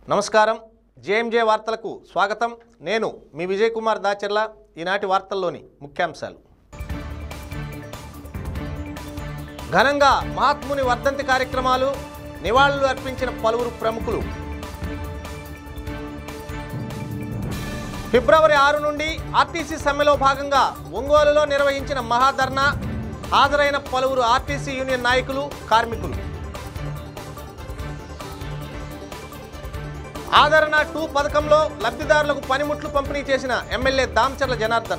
నమస్కారం జేఎంజే వార్తలకు స్వాగతం నేను మీ విజయ్ కుమార్ దాచర్ల ఈనాటి వార్తల్లోని ముఖ్యాంశాలు ఘనంగా మహాత్ముని వర్ధంతి కార్యక్రమాలు నివాళులు అర్పించిన పలువురు ప్రముఖులు ఫిబ్రవరి ఆరు నుండి ఆర్టీసీ సమ్మెలో భాగంగా ఒంగోలులో నిర్వహించిన మహాధర్నా హాజరైన పలువురు ఆర్టీసీ యూనియన్ నాయకులు కార్మికులు ఆదరణ టూ పథకంలో లబ్ధిదారులకు పనిముట్లు పంపిణీ చేసిన ఎమ్మెల్యే దామచర్ల జనార్దన్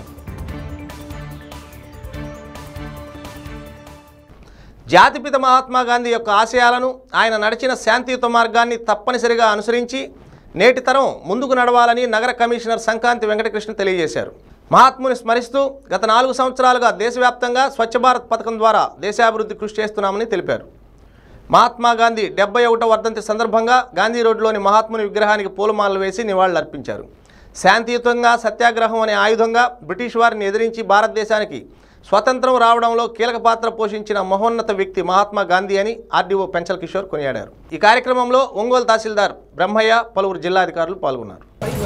జాతిపిత మహాత్మా గాంధీ యొక్క ఆశయాలను ఆయన నడిచిన శాంతియుత మార్గాన్ని తప్పనిసరిగా అనుసరించి నేటి తరం ముందుకు నడవాలని నగర కమిషనర్ సంక్రాంతి వెంకటకృష్ణ తెలియజేశారు మహాత్ముని స్మరిస్తూ గత నాలుగు సంవత్సరాలుగా దేశవ్యాప్తంగా స్వచ్ఛ భారత్ పథకం ద్వారా దేశాభివృద్ధి కృషి చేస్తున్నామని తెలిపారు మహాత్మా గాంధీ డెబ్బై ఒకటో వర్ధంతి సందర్భంగా గాంధీ రోడ్లోని మహాత్ముని విగ్రహానికి పూలమాలలు వేసి నివాళులర్పించారు శాంతియుతంగా సత్యాగ్రహం అనే ఆయుధంగా బ్రిటిష్ వారిని ఎదిరించి భారతదేశానికి స్వతంత్రం రావడంలో కీలక పాత్ర పోషించిన మహోన్నత వ్యక్తి మహాత్మా గాంధీ అని ఆర్డీఓ పెంచల్ కిషోర్ కొనియాడారు ఈ కార్యక్రమంలో ఒంగోలు తహసీల్దార్ బ్రహ్మయ్య పలువురు జిల్లాధికారులు పాల్గొన్నారు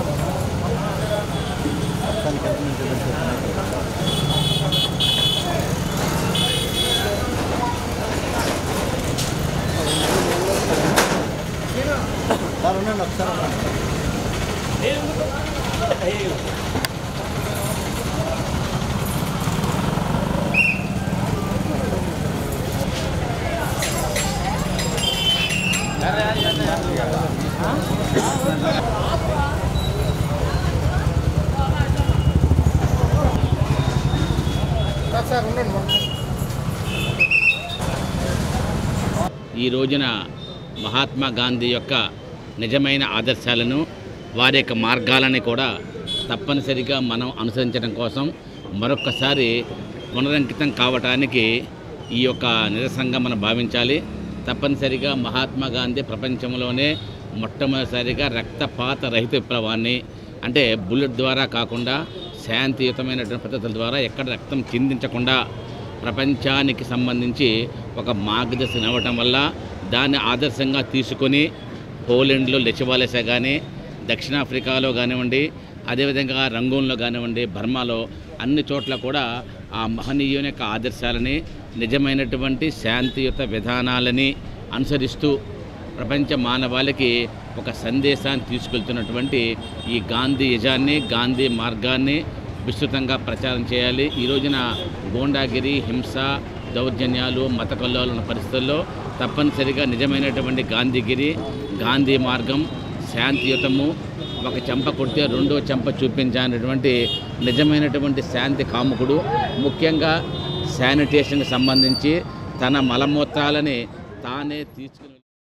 ఈ రోజున మహాత్మా గాంధీ యొక్క నిజమైన ఆదర్శాలను వారి యొక్క మార్గాలని కూడా తప్పనిసరిగా మనం అనుసరించడం కోసం మరొక్కసారి పునరంకితం కావటానికి ఈ యొక్క నిరసనగా మనం భావించాలి తప్పనిసరిగా మహాత్మా గాంధీ ప్రపంచంలోనే మొట్టమొదటిసారిగా రక్తపాత రహిత విప్లవాన్ని అంటే బుల్లెట్ ద్వారా కాకుండా శాంతియుతమైనటువంటి పద్ధతుల ద్వారా ఎక్కడ రక్తం చిందించకుండా ప్రపంచానికి సంబంధించి ఒక మార్గదర్శనం ఇవ్వటం వల్ల దాన్ని ఆదర్శంగా తీసుకొని పోలెండ్లో లెచవాలేసా కానీ దక్షిణాఫ్రికాలో కానివ్వండి అదేవిధంగా రంగూన్లో కానివ్వండి బర్మాలో అన్ని చోట్ల కూడా ఆ మహనీయుని యొక్క ఆదర్శాలని నిజమైనటువంటి శాంతియుత విధానాలని అనుసరిస్తూ ప్రపంచ మానవాళికి ఒక సందేశాన్ని తీసుకెళ్తున్నటువంటి ఈ గాంధీ యజాన్ని గాంధీ మార్గాన్ని విస్తృతంగా ప్రచారం చేయాలి ఈ రోజున గోండాగిరి హింస దౌర్జన్యాలు మత కల్లోలు ఉన్న పరిస్థితుల్లో తప్పనిసరిగా నిజమైనటువంటి గాంధీగిరి గాంధీ మార్గం శాంతియుతము ఒక చెంప కొడితే రెండో చెంప చూపించాలనేటువంటి నిజమైనటువంటి శాంతి కాముకుడు ముఖ్యంగా శానిటేషన్కి సంబంధించి తన మలమూత్రాలని తానే తీసుకుని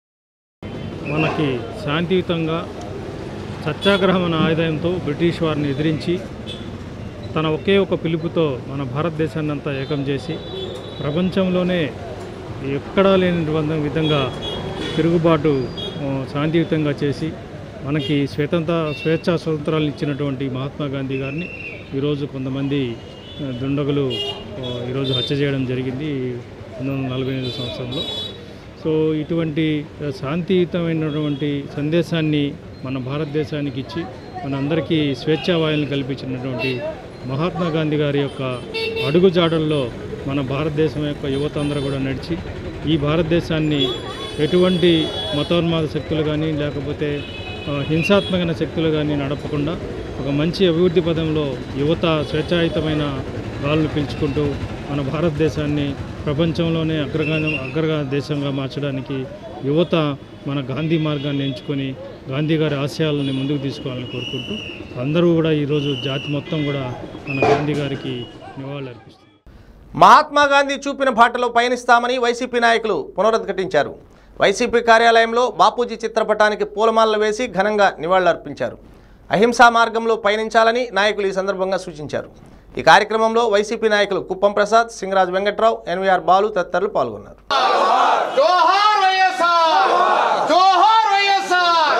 మనకి శాంతియుతంగా సత్యాగ్రహం అనే ఆయుధంతో బ్రిటిష్ వారిని ఎదిరించి తన ఒకే ఒక పిలుపుతో మన భారతదేశాన్ని అంతా ఏకం చేసి ప్రపంచంలోనే ఎక్కడా లేనటువంటి విధంగా తిరుగుబాటు ఆ, శాంతియుతంగా చేసి మనకి స్వతంత్ర స్వేచ్ఛా స్వతంత్రాలు ఇచ్చినటువంటి మహాత్మా గాంధీ గారిని ఈరోజు కొంతమంది ఆ, దుండగులు ఆ, ఈరోజు హత్య చేయడం జరిగింది పంతొమ్మిది వందల నలభై ఎనిమిది సంవత్సరంలో సో ఇటువంటి ఆ, శాంతియుతమైనటువంటి సందేశాన్ని మన భారతదేశానికి ఇచ్చి మనందరికీ స్వేచ్ఛావాయులను కల్పించినటువంటి మహాత్మా గాంధీ గారి యొక్క అడుగుజాడల్లో మన భారతదేశం యొక్క యువత అందరూ కూడా నడిచి ఈ భారతదేశాన్ని ఎటువంటి మతోన్మాద శక్తులు కానీ లేకపోతే ఆ, హింసాత్మకమైన శక్తులు కానీ నడపకుండా ఒక మంచి అభివృద్ధి పదంలో యువత స్వేచ్ఛాయుతమైన గాలులు పీల్చుకుంటూ మన భారతదేశాన్ని ప్రపంచంలోనే అగ్రగా అగ్రగా దేశంగా మార్చడానికి యువత మన గాంధీ మార్గాన్ని ఎంచుకొని గాంధీ గారి ఆశయాలని ముందుకు తీసుకోవాలని కోరుకుంటూ అందరూ కూడా ఈరోజు జాతి మొత్తం కూడా మన గాంధీ గారికి నివాళులర్పిస్తారు మహాత్మా గాంధీ చూపిన బాటలో పయనిస్తామని వైసీపీ నాయకులు పునరుద్ఘాటించారు వైసీపీ కార్యాలయంలో బాపూజీ చిత్రపటానికి పూలమాలలు వేసి ఘనంగా నివాళులర్పించారు అహింసా మార్గంలో పయనించాలని నాయకులు ఈ సందర్భంగా సూచించారు ఈ కార్యక్రమంలో వైసీపీ నాయకులు కుప్పం ప్రసాద్ సింగరాజ్ వెంకట్రావు ఎన్వీఆర్ బాలు తదితరులు పాల్గొన్నారు జోహార్ వైఎస్ఆర్ జోహార్ వైఎస్ఆర్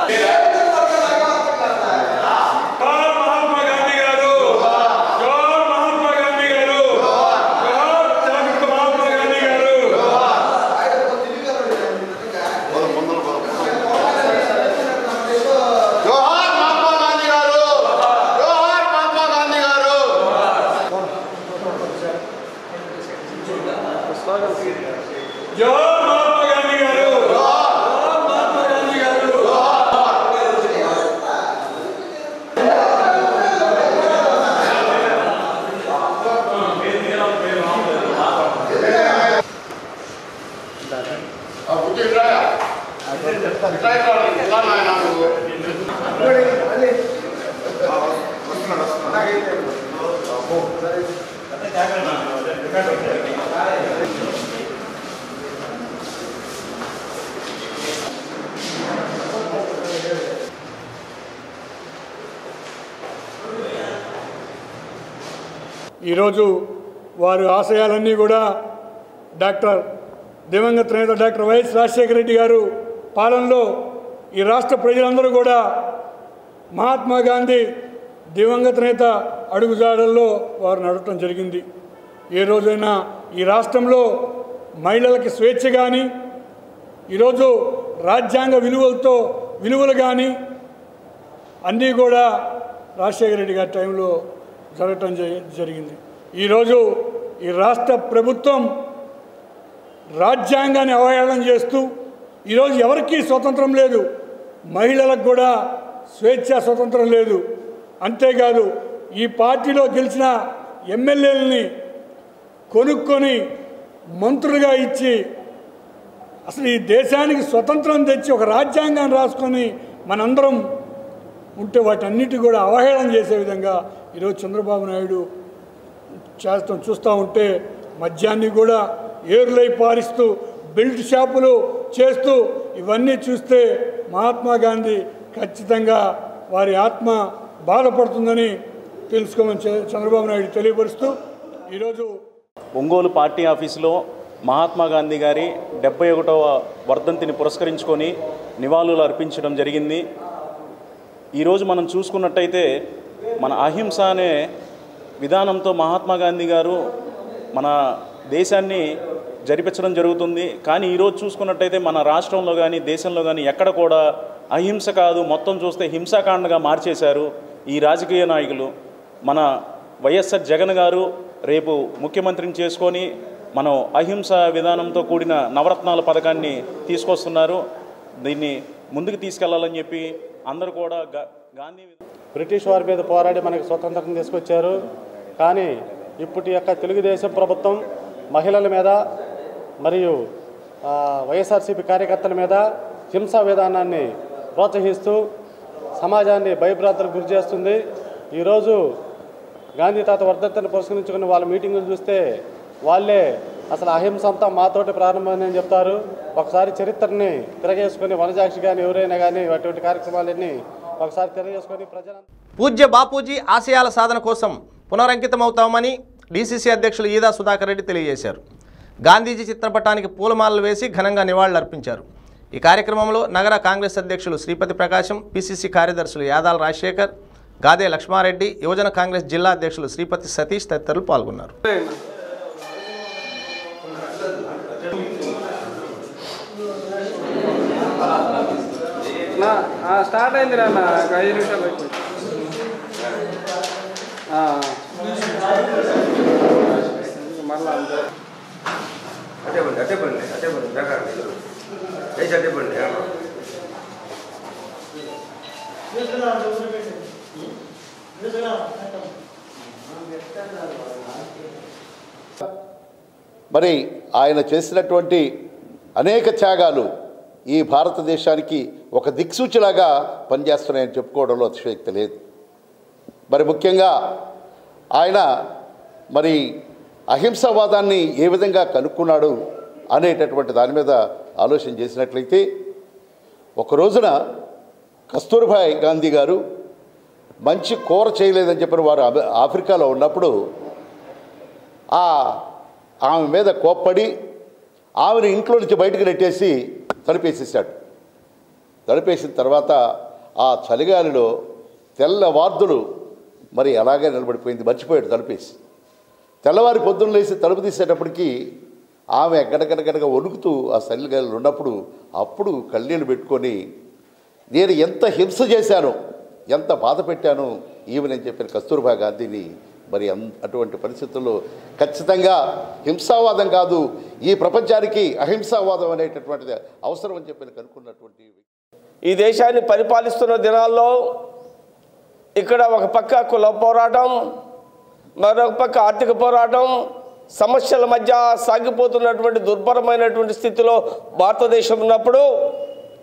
జోహార్ మహాత్మా గాంధీ గారు జోహార్ మహాత్మా గాంధీ గారు జోహార్ జాగృత మహాత్మా గాంధీ గారు జోహార్ ఈరోజు వారి ఆశయాలన్నీ కూడా డాక్టర్ దివంగత నేత డాక్టర్ వైఎస్ రాజశేఖర రెడ్డి గారు పాలనలో ఈ రాష్ట్ర ప్రజలందరూ కూడా మహాత్మా గాంధీ దివంగత నేత అడుగుజాడల్లో వారు నడవటం జరిగింది ఏ రోజైనా ఈ రాష్ట్రంలో మహిళలకి స్వేచ్ఛ కానీ ఈరోజు రాజ్యాంగ విలువలతో విలువలు కానీ అన్నీ కూడా రాజశేఖర రెడ్డి గారి టైంలో జరగటం జరి- జరిగింది ఈరోజు ఈ రాష్ట్ర ప్రభుత్వం రాజ్యాంగాన్ని అవహేళన చేస్తూ ఈరోజు ఎవరికీ స్వతంత్రం లేదు మహిళలకు కూడా స్వేచ్ఛ స్వతంత్రం లేదు అంతేకాదు ఈ పార్టీలో గెలిచిన ఎమ్మెల్యేలని కొనుక్కొని మంత్రులుగా ఇచ్చి అసలు ఈ దేశానికి స్వతంత్రం తెచ్చి ఒక రాజ్యాంగాన్ని రాసుకొని మనందరం ఉంటే వాటన్నిటి కూడా అవహేళన చేసే విధంగా ఈరోజు చంద్రబాబు నాయుడు చేస్తాం చూస్తూ ఉంటే మద్యాన్ని కూడా ఏరులై పారిస్తూ బెల్ట్ షాపులు చేస్తూ ఇవన్నీ చూస్తే మహాత్మా గాంధీ ఖచ్చితంగా వారి ఆత్మ బాధపడుతుందని తెలుసుకోమని చ- చంద్రబాబు నాయుడు తెలియపరుస్తూ ఈరోజు ఒంగోలు పార్టీ ఆఫీసులో మహాత్మా గాంధీ గారి డెబ్బై ఒకటవ వర్ధంతిని పురస్కరించుకొని నివాళులు అర్పించడం జరిగింది ఈరోజు మనం చూసుకున్నట్టయితే మన అహింస అనే విధానంతో మహాత్మా గాంధీ గారు మన దేశాన్ని జరిపించడం జరుగుతుంది కానీ ఈరోజు చూసుకున్నట్టయితే మన రాష్ట్రంలో కానీ దేశంలో కానీ ఎక్కడ కూడా అహింస కాదు మొత్తం చూస్తే హింసాకాండగా మార్చేశారు ఈ రాజకీయ నాయకులు మన వైఎస్ఆర్ జగన్ గారు రేపు ముఖ్యమంత్రిని చేసుకొని మనం అహింస విధానంతో కూడిన నవరత్నాల పథకాన్ని తీసుకొస్తున్నారు దీన్ని ముందుకు తీసుకెళ్లాలని చెప్పి అందరూ కూడా గా- గాంధీ బ్రిటిష్ వారి మీద పోరాడి మనకి స్వతంత్రం తీసుకొచ్చారు కానీ ఇప్పటి యొక్క తెలుగుదేశం ప్రభుత్వం మహిళల మీద మరియు ఆ, వైఎస్ఆర్సీపీ కార్యకర్తల మీద హింసా విధానాన్ని ప్రోత్సహిస్తూ సమాజాన్ని భయభ్రాంతులకు గురి చేస్తుంది ఈరోజు గాంధీ తాత వర్ధంతిని పురస్కరించుకుని వాళ్ళ మీటింగులు చూస్తే వాళ్ళే అసలు అహింస అంతా మాతోటి ప్రారంభమైందని చెప్తారు ఒకసారి చరిత్రని తిరగేసుకొని వనజాక్షి కానీ ఎవరైనా కానీ అటువంటి కార్యక్రమాలన్నీ ఒకసారి తిరగేసుకొని ప్రజలంతా పూజ్య బాపూజీ ఆశయాల సాధన కోసం పునరంకితమవుతామని డీసీసీ అధ్యక్షులు ఈదా సుధాకర్ రెడ్డి తెలియజేశారు గాంధీజీ చిత్రపటానికి పూలమాలలు వేసి ఘనంగా నివాళులర్పించారు ఈ కార్యక్రమంలో నగర కాంగ్రెస్ అధ్యక్షులు శ్రీపతి ప్రకాశం పిసిసి కార్యదర్శులు యాదాల రాజశేఖర్ గాదే లక్ష్మారెడ్డి యువజన కాంగ్రెస్ జిల్లా అధ్యక్షులు శ్రీపతి సతీష్ తదితరులు పాల్గొన్నారు స్టార్ట్ అయింది రా అన్న ఒక ఐదు నిమిషాలు పెట్టి మళ్ళా అంతే అటే బండి అటే బండి అటే బండి బేకార్ వేసి అటే బండి మరి ఆయన చేసినటువంటి అనేక త్యాగాలు ఈ భారతదేశానికి ఒక దిక్సూచిలాగా పనిచేస్తున్నాయని చెప్పుకోవడంలో అతిశయోక్తి లేదు మరి ముఖ్యంగా ఆయన మరి అహింసావాదాన్ని ఏ విధంగా కనుక్కున్నాడు అనేటటువంటి దాని మీద ఆలోచన చేసినట్లయితే ఒక రోజున కస్తూర్భాయ్ గాంధీ గారు మంచి కూర చేయలేదని చెప్పిన వారు అమె- ఆఫ్రికాలో ఉన్నప్పుడు ఆ ఆమె మీద కోప్పడి ఆమెను ఇంట్లో నుంచి బయటకు నెట్టేసి తడిపేసేసాడు తడిపేసిన తర్వాత ఆ చలిగాలిలో తెల్ల వార్దులు మరి అలాగే నిలబడిపోయింది మర్చిపోయాడు తడిపేసి తెల్లవారి పొద్దున్న లేచి తలుపు తీసేటప్పటికి ఆమె గడగడగడగా వణుకుతూ ఆ చలిగాలిలో ఉన్నప్పుడు అప్పుడు కళ్ళీళ్ళు పెట్టుకొని నేను ఎంత హింస చేశాను ఎంత బాధ పెట్టాను ఈమెనని చెప్పిన కస్తూర్బా గాంధీని మరి అన్- అటువంటి పరిస్థితుల్లో ఖచ్చితంగా హింసావాదం కాదు ఈ ప్రపంచానికి అహింసావాదం అనేటటువంటిది అవసరం అని చెప్పి కనుక్కున్నటువంటి ఈ దేశాన్ని పరిపాలిస్తున్న దినాల్లో ఇక్కడ ఒక పక్క కుల పోరాటం మరొక పక్క ఆర్థిక పోరాటం సమస్యల మధ్య సాగిపోతున్నటువంటి దుర్భరమైనటువంటి స్థితిలో భారతదేశం ఉన్నప్పుడు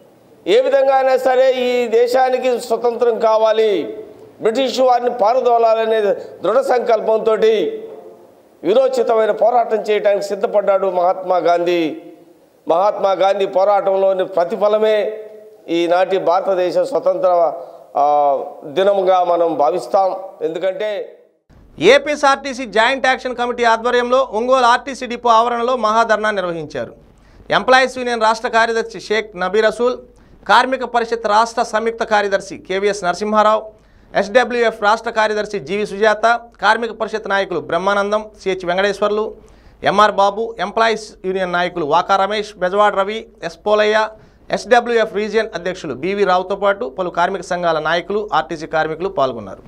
ఏ విధంగా అయినా సరే ఈ దేశానికి స్వతంత్రం కావాలి బ్రిటిష్ వారిని పారదోలాలనే దృఢ సంకల్పంతో విరోచితమైన పోరాటం చేయడానికి సిద్ధపడ్డాడు మహాత్మా గాంధీ మహాత్మా గాంధీ పోరాటంలోని ప్రతిఫలమే ఈనాటి భారతదేశ స్వతంత్ర ఆ, దినముగా మనం భావిస్తాం ఎందుకంటే ఏపీఎస్ఆర్టీసీ జాయింట్ యాక్షన్ కమిటీ ఆధ్వర్యంలో ఒంగోలు ఆర్టీసీ డిపో ఆవరణలో మహాధర్నా నిర్వహించారు ఎంప్లాయీస్ యూనియన్ రాష్ట్ర కార్యదర్శి షేక్ నబీ రసూల్ కార్మిక పరిషత్ రాష్ట్ర సంయుక్త కార్యదర్శి కేవీఎస్ నరసింహారావు ఎస్డబ్ల్యూఎఫ్ రాష్ట్ర కార్యదర్శి జీవి సుజాత కార్మిక పరిషత్ నాయకులు Brahmanandam CH Venkateswarlu MR Babu employees union నాయకులు Vaka Ramesh Bezawad Ravi S Polaiah SWF region అధ్యక్షులు బీవీ రావుతో పాటు పలు కార్మిక సంఘాల నాయకులు ఆర్టీసీ కార్మికులు పాల్గొన్నారు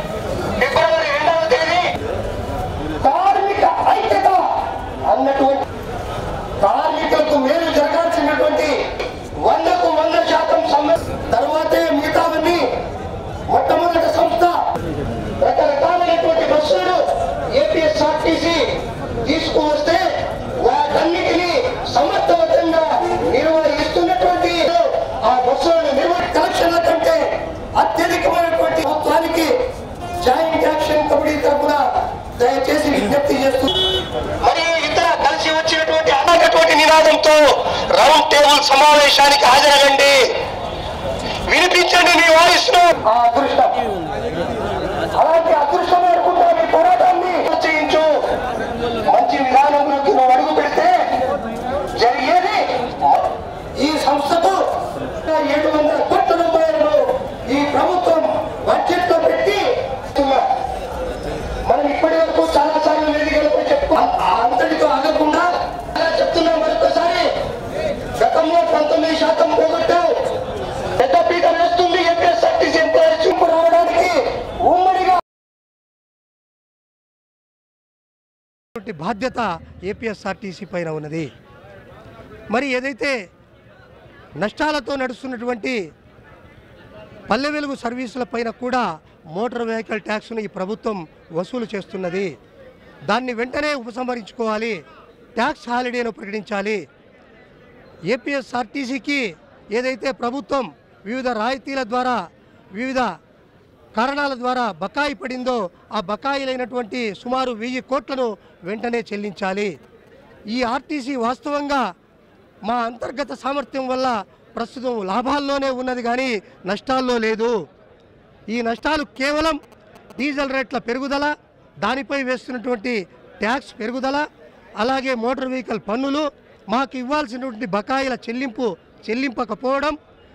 కార్మిక ఐక్యత అన్నటువంటి కార్మికులకు మేలు జరగాల్సినటువంటి వందకు వంద శాతం సమ్మె తర్వాతే మిగతావన్నీ మొట్టమొదటి సంస్థ రకరకాలైనటువంటి బస్సులు ఏపీఎస్ఆర్టీసీ తీసుకువస్తే వాటన్నిటినీ సమర్థవంతంగా నిర్వహిస్తున్నటువంటి ఆ బస్సులను నిర్వహణ కలెక్షన్ల కంటే అత్యధికమైనటువంటి మొత్తానికి జాయింట్ యాక్షన్ కమిటీ తరఫున దయచేసి విజ్ఞప్తి చేస్తూ మరియు ఇతర కలిసి వచ్చినటువంటి అనేకటువంటి నినాదంతో రౌండ్ టేబుల్ సమావేశానికి హాజరగండి వినిపించండి మీ వాయిస్ ను ఆ అదృష్టం అలాంటి అదృష్టం అనుకుంటా మీ పోరాటాన్ని చేయించు మంచి విధానంలోకి నువ్వు అడుగు పెడితే జరిగేది ఈ సంస్థకు ఏడు వందల కోట్ల రూపాయలను ఈ ప్రభుత్వం బడ్జెట్ లో పెట్టి మనం ఇప్పటి వరకు చాలా సార్లు వేదికలపై చెప్పు అంతటితో ఆగకుండా అలా చెప్తున్నాం మరొకసారి గతంలో పంతొమ్మిది శాతం పోగొట్టావు పెద్ద పీట వేస్తుంది ఏపీఎస్ఆర్టీసీ ఎంప్లాయీస్ చింపు రావడానికి ఉమ్మడిగా ఉన్నటువంటి బాధ్యత ఏపీఎస్ఆర్టీసీ పైన ఉన్నది మరి ఏదైతే నష్టాలతో నడుస్తున్నటువంటి పల్లె వెలుగు సర్వీసుల పైన కూడా మోటార్ వెహికల్ ట్యాక్స్ను ఈ ప్రభుత్వం వసూలు చేస్తున్నది దాన్ని వెంటనే ఉపసంహరించుకోవాలి ట్యాక్స్ హాలిడేను ప్రకటించాలి ఏపీఎస్ఆర్టీసీకి ఏదైతే ప్రభుత్వం వివిధ రాయితీల ద్వారా వివిధ కారణాల ద్వారా బకాయి పడిందో ఆ బకాయిలైనటువంటి సుమారు వెయ్యి కోట్లను వెంటనే చెల్లించాలి ఈ ఆర్టీసీ వాస్తవంగా మా అంతర్గత సామర్థ్యం వల్ల ప్రస్తుతం లాభాల్లోనే ఉన్నది కానీ నష్టాల్లో లేదు ఈ నష్టాలు కేవలం డీజిల్ రేట్ల పెరుగుదల దానిపై వేస్తున్నటువంటి ట్యాక్స్ పెరుగుదల అలాగే మోటార్ వెహికల్ పన్నులు మాకు ఇవ్వాల్సినటువంటి బకాయిల చెల్లింపు చెల్లింపకపోవడం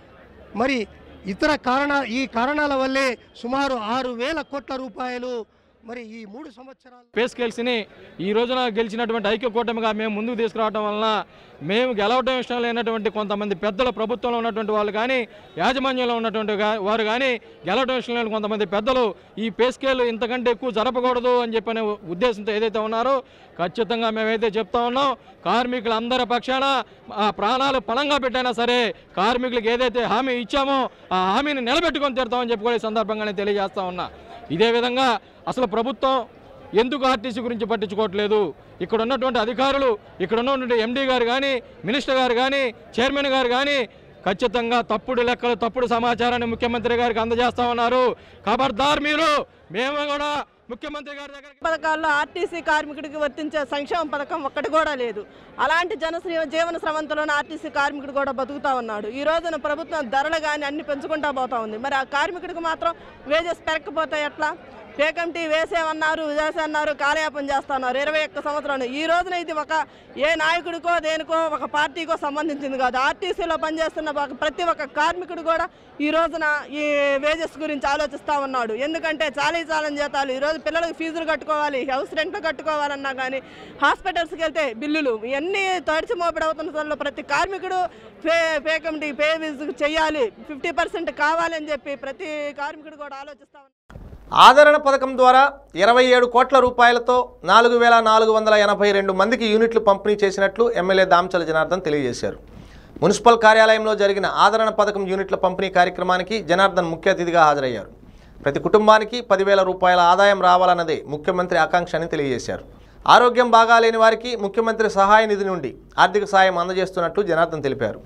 మరి ఇతర కారణ ఈ కారణాల వల్లే సుమారు ఆరు వేల కోట్ల రూపాయలు మరి ఈ మూడు సంవత్సరాలు పే స్కేల్స్ని ఈ రోజున గెలిచినటువంటి ఐక్య కూటమిగా మేము ముందుకు తీసుకురావడం వలన మేము గెలవడం ఇష్టం లేనటువంటి కొంతమంది పెద్దలు ప్రభుత్వంలో ఉన్నటువంటి వాళ్ళు కానీ యాజమాన్యంలో ఉన్నటువంటి గా- వారు కానీ గెలవడం ఇష్టం లేని కొంతమంది పెద్దలు ఈ పే స్కేల్ ఇంతకంటే ఎక్కువ జరపకూడదు అని చెప్పనే ఉద్దేశంతో ఏదైతే ఉన్నారో ఖచ్చితంగా మేమైతే చెప్తా ఉన్నాం కార్మికులు అందరి పక్షాన ఆ ప్రాణాలు పణంగా పెట్టైనా సరే కార్మికులకు ఏదైతే హామీ ఇచ్చామో ఆ హామీని నిలబెట్టుకొని తీరుతామని చెప్పి కూడా ఈ సందర్భంగానే తెలియజేస్తా ఉన్నా ఇదే విధంగా అసలు ప్రభుత్వం ఎందుకు ఆర్టీసీ గురించి పట్టించుకోవట్లేదు ఇక్కడ ఉన్నటువంటి అధికారులు ఇక్కడ ఉన్నటువంటి ఎండీ గారు కానీ మినిస్టర్ గారు కానీ చైర్మన్ గారు కానీ ఖచ్చితంగా తప్పుడు లెక్కలు తప్పుడు సమాచారాన్ని ముఖ్యమంత్రి గారికి అందజేస్తా ఉన్నారు ఖబర్దార్ మీరు మేము కూడా ముఖ్యమంత్రి గారి దగ్గర పథకాల్లో ఆర్టీసీ కార్మికుడికి వర్తించే సంక్షేమ పథకం ఒక్కటి కూడా లేదు అలాంటి జనశ్రీ జీవన స్రవంతిలోనే ఆర్టీసీ కార్మికుడు కూడా బతుకుతా ఉన్నాడు ఈ రోజున ప్రభుత్వం ధరలు కానీ అన్ని పెంచుకుంటా పోతా ఉంది మరి ఆ కార్మికుడికి మాత్రం వేజెస్ పెరగకపోతే ఎట్లా పేకంటీ వేసేమన్నారు వేసేమన్నారు కాలయాపన చేస్తున్నారు ఇరవై ఒక్క సంవత్సరాలు ఈ రోజున ఇది ఒక ఏ నాయకుడికో దేనికో ఒక పార్టీకో సంబంధించింది కాదు ఆర్టీసీలో పనిచేస్తున్న ఒక- ప్రతి ఒక్క కార్మికుడు కూడా ఈ రోజున ఈ వేజెస్ గురించి ఆలోచిస్తూ ఉన్నాడు ఎందుకంటే చాలీ చాలని జీతాలు ఈరోజు పిల్లలకు ఫీజులు కట్టుకోవాలి హౌస్ రెంట్లు కట్టుకోవాలన్నా కానీ హాస్పిటల్స్కి వెళ్తే బిల్లులు ఇవన్నీ తడిచి మోపిడి అవుతున్న సమయంలో ప్రతి కార్మికుడు పే పే కమిటీ పే విజ్ చేయాలి ఫిఫ్టీ పర్సెంట్ కావాలని చెప్పి ప్రతి కార్మికుడు కూడా ఆలోచిస్తా ఉన్నాడు ఆదరణ పథకం ద్వారా ఇరవై ఏడు కోట్ల రూపాయలతో నాలుగు వేల నాలుగు వందల ఎనభై రెండు మందికి యూనిట్లు పంపిణీ చేసినట్లు ఎమ్మెల్యే దామచల జనార్దన్ తెలియజేశారు మున్సిపల్ కార్యాలయంలో జరిగిన ఆదరణ పథకం యూనిట్ల పంపిణీ కార్యక్రమానికి జనార్దన్ ముఖ్య అతిథిగా హాజరయ్యారు ప్రతి కుటుంబానికి పదివేల రూపాయల ఆదాయం రావాలన్నదే ముఖ్యమంత్రి ఆకాంక్ష అని తెలియజేశారు ఆరోగ్యం బాగాలేని వారికి ముఖ్యమంత్రి సహాయ నిధి నుండి ఆర్థిక సాయం అందజేస్తున్నట్లు జనార్దన్ తెలిపారు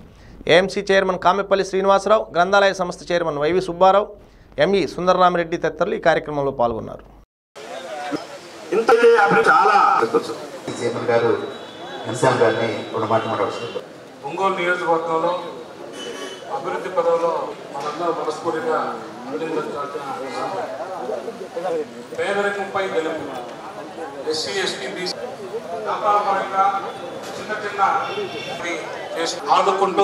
ఏఎంసీ చైర్మన్ కామెపల్లి శ్రీనివాసరావు గ్రంథాలయ సంస్థ chairman YV Subbarao ME Sundararamareddy తదితరులు ఈ కార్యక్రమంలో పాల్గొన్నారు ఇంత చాలా చైర్మన్ గారు ఎన్సాల్ గారిని రెండు మాటలు మాట్లాడుతున్నారు ఒంగోలు నియోజకవర్గంలో అభివృద్ధి పదంలో మనందరూ మనస్ఫూర్తిగా అభినందించాల్సిన అవసరం. పేదరికంపై గెలుపు ఎస్సీ ఎస్టీ బీసీ వ్యాపారపరంగా చిన్న చిన్న ఇవి చేసి ఆదుకుంటూ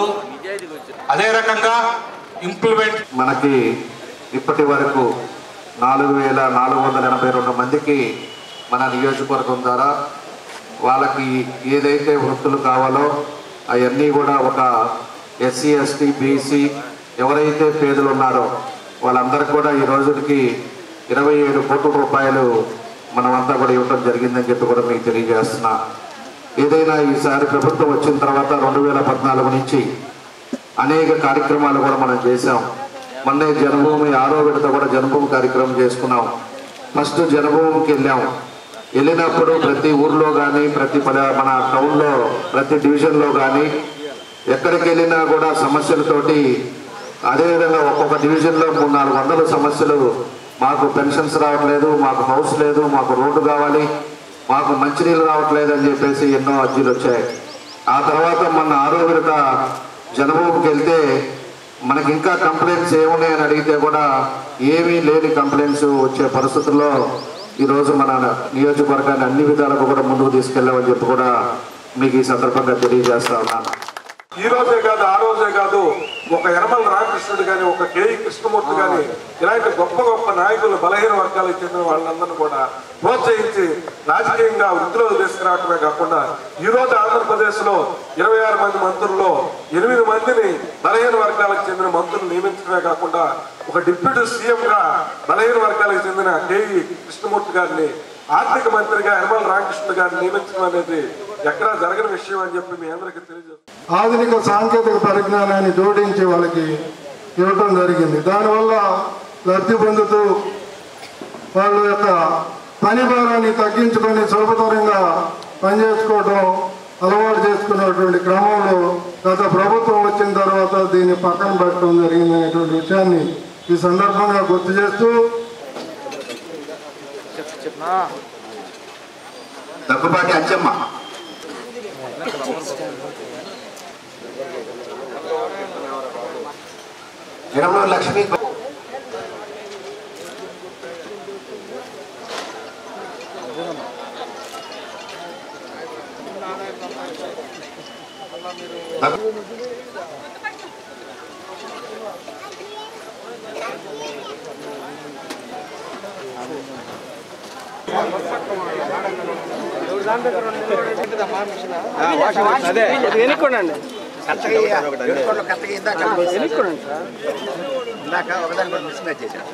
అదే రకంగా ఇంప్లిమెంట్ మనకి ఇప్పటి వరకు నాలుగు వేల నాలుగు వందల ఎనభై రెండు మందికి మన నియోజకవర్గం ద్వారా వాళ్ళకి ఏదైతే వృత్తులు కావాలో అవన్నీ కూడా ఒక ఎస్సీ ఎస్టీ బీసీ ఎవరైతే పేదలు ఉన్నారో వాళ్ళందరికీ కూడా ఈ రోజుకి ఇరవై ఏడు కోట్ల రూపాయలు మనమంతా కూడా ఇవ్వడం జరిగిందని చెప్పి కూడా మీకు తెలియజేస్తున్నా ఏదైనా ఈసారి ప్రభుత్వం వచ్చిన తర్వాత రెండు వేల పద్నాలుగు నుంచి అనేక కార్యక్రమాలు కూడా మనం చేశాం మొన్నే జనభూమి ఆరో విడత కూడా జనభూమి కార్యక్రమం చేసుకున్నాం ఫస్ట్ జనభూమికి వెళ్ళాం వెళ్ళినప్పుడు ప్రతి ఊర్లో కానీ ప్రతి పల- మన టౌన్లో ప్రతి డివిజన్లో కానీ ఎక్కడికి వెళ్ళినా కూడా సమస్యలతోటి అదేవిధంగా ఒక్కొక్క డివిజన్లో మూడు నాలుగు వందల సమస్యలు మాకు పెన్షన్స్ రావట్లేదు మాకు హౌస్ లేదు మాకు రోడ్డు కావాలి మాకు మంచినీళ్ళు రావట్లేదు అని చెప్పేసి ఎన్నో అర్జీలు వచ్చాయి ఆ తర్వాత మన ఆరో విడత జనభూమికి వెళ్తే మనకి ఇంకా కంప్లైంట్స్ ఏమున్నాయని అడిగితే కూడా ఏమీ లేని కంప్లైంట్స్ వచ్చే పరిస్థితుల్లో ఈరోజు మన నియోజకవర్గాన్ని అన్ని విధాలకు కూడా ముందుకు తీసుకెళ్ళామని చెప్పి కూడా మీకు ఈ సందర్భంగా తెలియజేస్తా ఉన్నాను ఈ రోజే కాదు ఆ రోజే కాదు ఒక యనమల రామకృష్ణుడు కానీ ఒక కేఈ కృష్ణమూర్తి కానీ ఇలాంటి గొప్ప గొప్ప నాయకులు బలహీన వర్గాలకు చెందిన వాళ్ళందరినీ కూడా ప్రోత్సహించి రాజకీయంగా వృద్ధిలోకి తీసుకురావటమే కాకుండా ఈ రోజు ఆంధ్రప్రదేశ్ లో ఇరవై ఆరు మంది మంత్రుల్లో ఎనిమిది మందిని బలహీన వర్గాలకు చెందిన మంత్రులు నియమించడమే కాకుండా ఒక డిప్యూటీ సీఎం గా బలహీన వర్గాలకు చెందిన కేఈ కృష్ణమూర్తి గారిని ఆర్థిక మంత్రిగా యనమల రామకృష్ణ గారిని నియమించడం అనేది ఎక్కడా జరగని విషయం అని చెప్పి మీ అందరికీ తెలియజేస్తాను ఆధునిక సాంకేతిక పరిజ్ఞానాన్ని జోడించి వాళ్ళకి ఇవ్వటం జరిగింది దానివల్ల లబ్ధి పొందుతూ వాళ్ళ యొక్క పని భారాన్ని తగ్గించుకొని సులభతరంగా పనిచేసుకోవటం అలవాటు చేసుకున్నటువంటి క్రమంలో గత ప్రభుత్వం వచ్చిన తర్వాత దీన్ని పక్కన పెట్టడం జరిగింది అనేటువంటి విషయాన్ని ఈ సందర్భంగా గుర్తు చేస్తూ దగ్గుబాటి అంచమ్మ ఇరవై లక్ష్మి అదే వెనుక్కోండి వెనుక్కోండి ఇందాక ఒకదాని కూడా మిస్ మ్యాచ్ చేశాను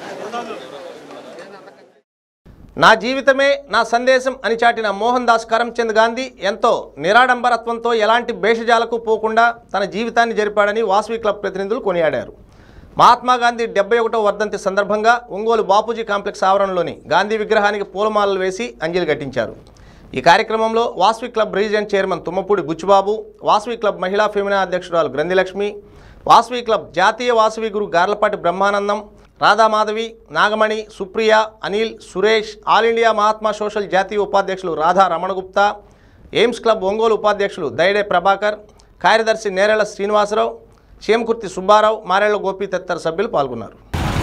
నా జీవితమే నా సందేశం అని చాటిన మోహన్ దాస్ కరమ్చంద్ గాంధీ ఎంతో నిరాడంబరత్వంతో ఎలాంటి భేషజాలకు పోకుండా తన జీవితాన్ని జరిపాడని వాసవి క్లబ్ ప్రతినిధులు కొనియాడారు మహాత్మా గాంధీ డెబ్బై ఒకటో వర్ధంతి సందర్భంగా ఒంగోలు బాపూజీ కాంప్లెక్స్ ఆవరణలోని గాంధీ విగ్రహానికి పూలమాలలు వేసి అంజలి ఘటించారు ఈ కార్యక్రమంలో Vasavi club region chairman Tummapudi Buchibabu Vasavi club మహిళా ఫెమినా అధ్యక్షురాలు గ్రంథిలక్ష్మి వాసవి క్లబ్ జాతీయ Vasavi Guru Garlapati Brahmanandam Radhamadhavi Nagamani Supriya Anil Suresh all India Mahatma social జాతీయ ఉపాధ్యక్షులు రాధా రమణగుప్తా ఎయిమ్స్ క్లబ్ ఒంగోలు ఉపాధ్యక్షులు దైడే ప్రభాకర్ కార్యదర్శి నేరేళ్ల శ్రీనివాసరావు చేమకుర్తి సుబ్బారావు మారేళ్ల గోపి తదితర సభ్యులు పాల్గొన్నారు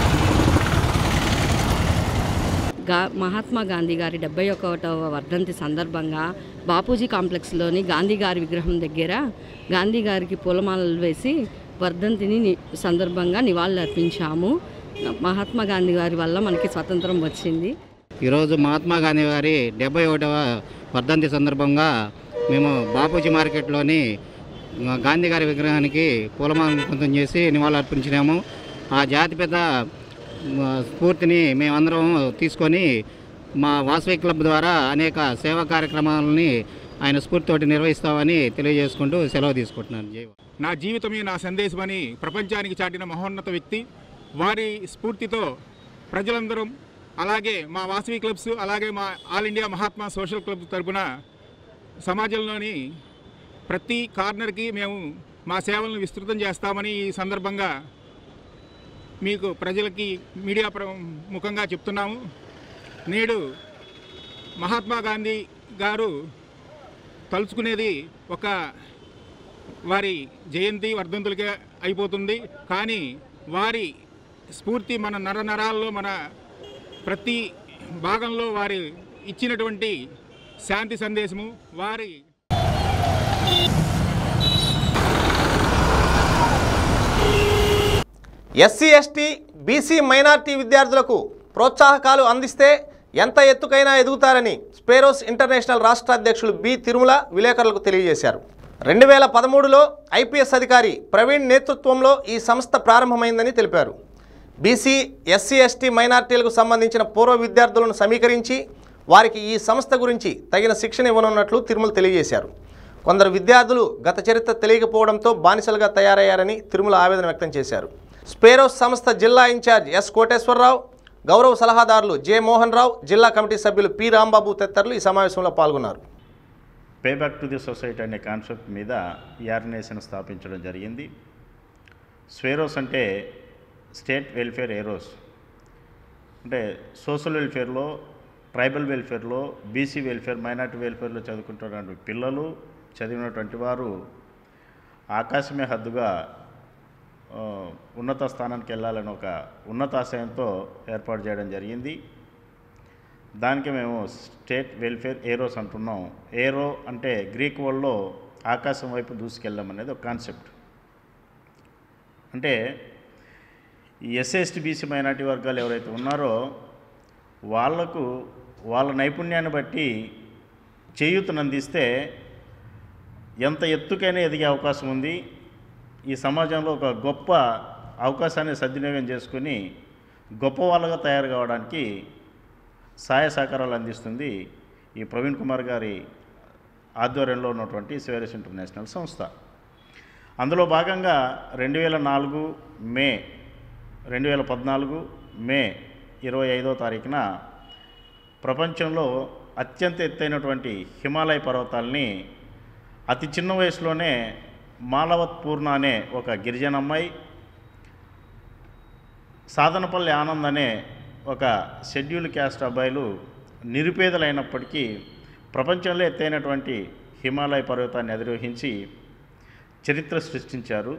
గా మహాత్మా గాంధీ గారి డెబ్బై ఒకటవ వర్ధంతి సందర్భంగా బాపూజీ కాంప్లెక్స్లోని గాంధీ గారి విగ్రహం దగ్గర గాంధీ గారికి పూలమాలలు వేసి వర్ధంతిని ని- సందర్భంగా నివాళులు అర్పించాము మహాత్మా గాంధీ గారి వల్ల మనకి స్వతంత్రం వచ్చింది ఈరోజు మహాత్మా గాంధీ గారి డెబ్బై ఒకటవ వర్ధంతి సందర్భంగా మేము బాపూజీ మార్కెట్లోని ఆ, గాంధీ గారి విగ్రహానికి పూలమాలంతం చేసి నివాళులు అర్పించినాము ఆ జాతిపిత ఆ, స్ఫూర్తిని మేమందరం తీసుకొని మా వాసవి క్లబ్ ద్వారా అనేక సేవా కార్యక్రమాలని ఆయన స్ఫూర్తితోటి నిర్వహిస్తామని తెలియజేసుకుంటూ సెలవు తీసుకుంటున్నాను జై నా జీవితమే నా సందేశమని ప్రపంచానికి చాటిన మహోన్నత వ్యక్తి వారి స్ఫూర్తితో ప్రజలందరం అలాగే మా వాసవి క్లబ్స్ అలాగే మా all India Mahatma social club తరపున సమాజంలోని ప్రతి కార్నర్కి మేము మా సేవలను విస్తృతం చేస్తామని ఈ సందర్భంగా మీకు ప్రజలకి మీడియా ప్ర ముఖంగా చెప్తున్నాము నేడు మహాత్మా గాంధీ గారు తలుచుకునేది ఒక వారి జయంతి వర్ధంతులకే అయిపోతుంది కానీ వారి స్ఫూర్తి మన నర నరాల్లో మన ప్రతి భాగంలో వారి ఇచ్చినటువంటి శాంతి సందేశము వారి ఎస్సీ ఎస్టీ బీసీ మైనార్టీ విద్యార్థులకు ప్రోత్సాహకాలు అందిస్తే ఎంత ఎత్తుకైనా ఎదుగుతారని స్పేరోస్ ఇంటర్నేషనల్ రాష్ట్ర అధ్యక్షులు బి తిరుమల విలేకరులకు తెలియజేశారు రెండు వేల పదమూడులో ఐపీఎస్ అధికారి ప్రవీణ్ నేతృత్వంలో ఈ సంస్థ ప్రారంభమైందని తెలిపారు బీసీ ఎస్సీ ఎస్టీ మైనార్టీలకు సంబంధించిన పూర్వ విద్యార్థులను సమీకరించి వారికి ఈ సంస్థ గురించి తగిన శిక్షణ ఇవ్వనున్నట్లు తిరుమల తెలియజేశారు కొందరు విద్యార్థులు గత చరిత్ర తెలియకపోవడంతో బానిసలుగా తయారయ్యారని తిరుమల ఆవేదన వ్యక్తం చేశారు స్పేరోస్ సంస్థ జిల్లా ఇన్ఛార్జ్ ఎస్ కోటేశ్వరరావు గౌరవ సలహాదారులు జె మోహన్ రావు జిల్లా కమిటీ సభ్యులు పి రాంబాబు తదితరులు ఈ సమావేశంలో పాల్గొన్నారు pay back to the society అనే కాన్సెప్ట్ మీద ఈ ఆర్గనైజేషన్ స్థాపించడం జరిగింది స్వేరోస్ అంటే స్టేట్ వెల్ఫేర్ ఏరోస్ అంటే సోషల్ వెల్ఫేర్లో ట్రైబల్ వెల్ఫేర్లో బీసీ వెల్ఫేర్ మైనార్టీ వెల్ఫేర్లో చదువుకుంటున్నటువంటి పిల్లలు చదివినటువంటి వారు ఆకాశమే హద్దుగా ఆ, ఉన్నత స్థానానికి వెళ్ళాలని ఒక ఉన్నతాశయంతో ఏర్పాటు చేయడం జరిగింది దానికి మేము స్టేట్ వెల్ఫేర్ ఏరోస్ అంటున్నాం ఏరో అంటే గ్రీక్ వర్డ్లో ఆకాశం వైపు దూసుకెళ్ళడం అనేది ఒక కాన్సెప్ట్ అంటే ఈ ఎస్ఎస్టీ బీసీ మైనార్టీ వర్గాలు ఎవరైతే ఉన్నారో వాళ్లకు వాళ్ళ నైపుణ్యాన్ని బట్టి చేయూతను అందిస్తే ఎంత ఎత్తుకైనా ఎదిగే అవకాశం ఉంది ఈ సమాజంలో ఒక గొప్ప అవకాశాన్ని సద్వినియోగం చేసుకుని గొప్ప వాళ్ళగా తయారు కావడానికి సహాయ సహకారాలు అందిస్తుంది ఈ ప్రవీణ్ కుమార్ గారి ఆధ్వర్యంలో ఉన్నటువంటి సివైరస్ ఇంటర్నేషనల్ సంస్థ అందులో భాగంగా రెండు వేల నాలుగు మే రెండు వేల పద్నాలుగు మే ఇరవై ఐదో తారీఖున ప్రపంచంలో అత్యంత ఎత్తైనటువంటి హిమాలయ పర్వతాల్ని అతి చిన్న వయసులోనే మాలవత్ పూర్ణ అనే ఒక గిరిజన అమ్మాయి సాధనపల్లి ఆనంద్ అనే ఒక షెడ్యూల్ క్యాస్ట్ అబ్బాయిలు నిరుపేదలైనప్పటికీ ప్రపంచంలో ఎత్తైనటువంటి హిమాలయ పర్వతాన్ని అధిరోహించి చరిత్ర సృష్టించారు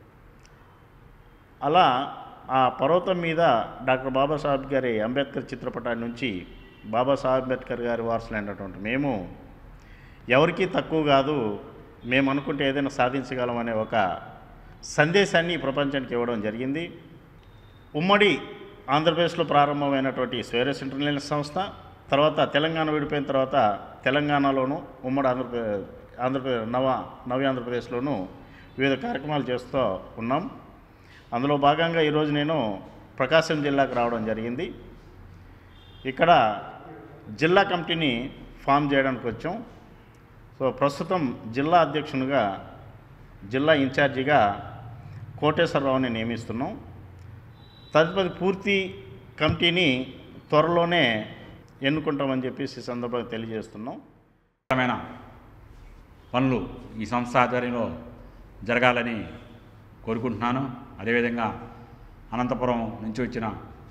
అలా ఆ పర్వతం మీద డాక్టర్ బాబాసాహెబ్ గారి అంబేద్కర్ చిత్రపటాన్ని నుంచి బాబాసాహెబ్ అంబేద్కర్ గారి వారసులైనటువంటి మేము ఎవరికీ తక్కువ కాదు మేము అనుకుంటే ఏదైనా సాధించగలం అనే ఒక సందేశాన్ని ఈ ప్రపంచానికి ఇవ్వడం జరిగింది ఉమ్మడి ఆంధ్రప్రదేశ్లో ప్రారంభమైనటువంటి స్వేరస్ ఇంటర్నేషనల్ సంస్థ తర్వాత తెలంగాణ విడిపోయిన తర్వాత తెలంగాణలోను ఉమ్మడి ఆంధ్రప్రదేశ్ ఆంధ్రప్రదేశ్ నవ నవ్య ఆంధ్రప్రదేశ్లోను వివిధ కార్యక్రమాలు చేస్తూ ఉన్నాం అందులో భాగంగా ఈరోజు నేను ప్రకాశం జిల్లాకు రావడం జరిగింది ఇక్కడ జిల్లా కమిటీని ఫామ్ చేయడానికి వచ్చాం సో ప్రస్తుతం జిల్లా అధ్యక్షునిగా జిల్లా ఇన్ఛార్జిగా కోటేశ్వరరావుని నియమిస్తున్నాం తదుపరి పూర్తి కమిటీని త్వరలోనే ఎన్నుకుంటామని చెప్పేసి ఈ సందర్భంగా తెలియజేస్తున్నాం ముఖ్యమైన పనులు ఈ సంస్థ ఆధ్వర్యంలో జరగాలని కోరుకుంటున్నాను అదేవిధంగా అనంతపురం నుంచి వచ్చిన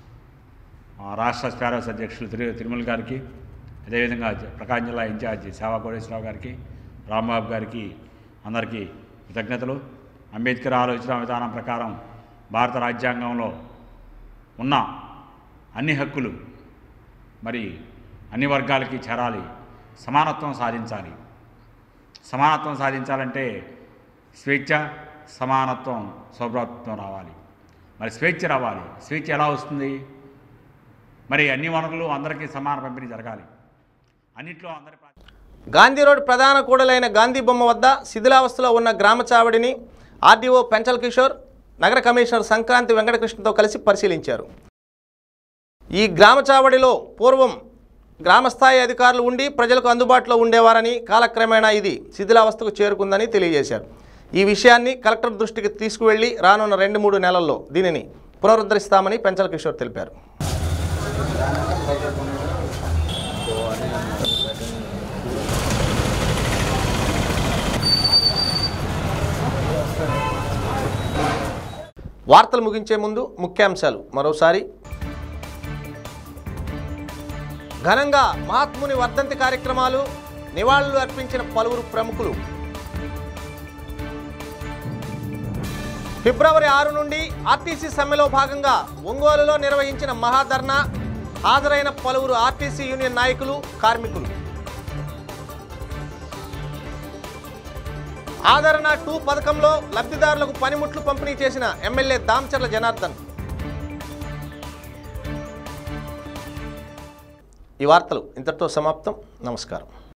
ఆ, రాష్ట్ర స్పారోస్ అధ్యక్షులు తిరు తిరుమల గారికి అదేవిధంగా జ- ప్రకాశం జిల్లా ఇన్ఛార్జి సేవా కోటేశ్వరరావు గారికి రాంబాబు గారికి అందరికీ కృతజ్ఞతలు అంబేద్కర్ ఆలోచన విధానం ప్రకారం భారత రాజ్యాంగంలో ఉన్న అన్ని హక్కులు మరి అన్ని వర్గాలకి చేరాలి సమానత్వం సాధించాలి సమానత్వం సాధించాలంటే స్వేచ్ఛ సమానత్వం సౌభ్రాతృత్వం రావాలి మరి స్వేచ్ఛ రావాలి స్వేచ్ఛ ఎలా వస్తుంది మరి అన్ని వనరులు అందరికీ సమాన పంపిణీ జరగాలి అన్నిట్లో అందరి గాంధీ రోడ్ ప్రధాన కూడలైన గాంధీ బొమ్మ వద్ద శిథిలావస్థలో ఉన్న గ్రామ చావడిని ఆర్డీఓ పెంచల్ కిషోర్ నగర కమిషనర్ సంక్రాంతి వెంకటకృష్ణతో కలిసి పరిశీలించారు ఈ గ్రామ చావడిలో పూర్వం గ్రామస్థాయి అధికారులు ఉండి ప్రజలకు అందుబాటులో ఉండేవారని కాలక్రమేణా ఇది శిథిలావస్థకు చేరుకుందని తెలియజేశారు ఈ విషయాన్ని కలెక్టర్ దృష్టికి తీసుకువెళ్లి రానున్న రెండు మూడు నెలల్లో దీనిని పునరుద్ధరిస్తామని పెంచల్ కిషోర్ తెలిపారు Thank you. వార్తలు ముగించే ముందు ముఖ్యాంశాలు మరోసారి ఘనంగా మహాత్ముని వర్ధంతి కార్యక్రమాలు నివాళులు అర్పించిన పలువురు ప్రముఖులు ఫిబ్రవరి ఆరు నుండి ఆర్టీసీ సమ్మెలో భాగంగా ఒంగోలులో నిర్వహించిన మహాధర్నా హాజరైన పలువురు ఆర్టీసీ యూనియన్ నాయకులు కార్మికులు ఆదరణ టూ పథకంలో లబ్ధిదారులకు పనిముట్లు పంపిణీ చేసిన ఎమ్మెల్యే దామచర్ల జనార్దన్ ఈ వార్తలు ఇంతటితో సమాప్తం నమస్కారం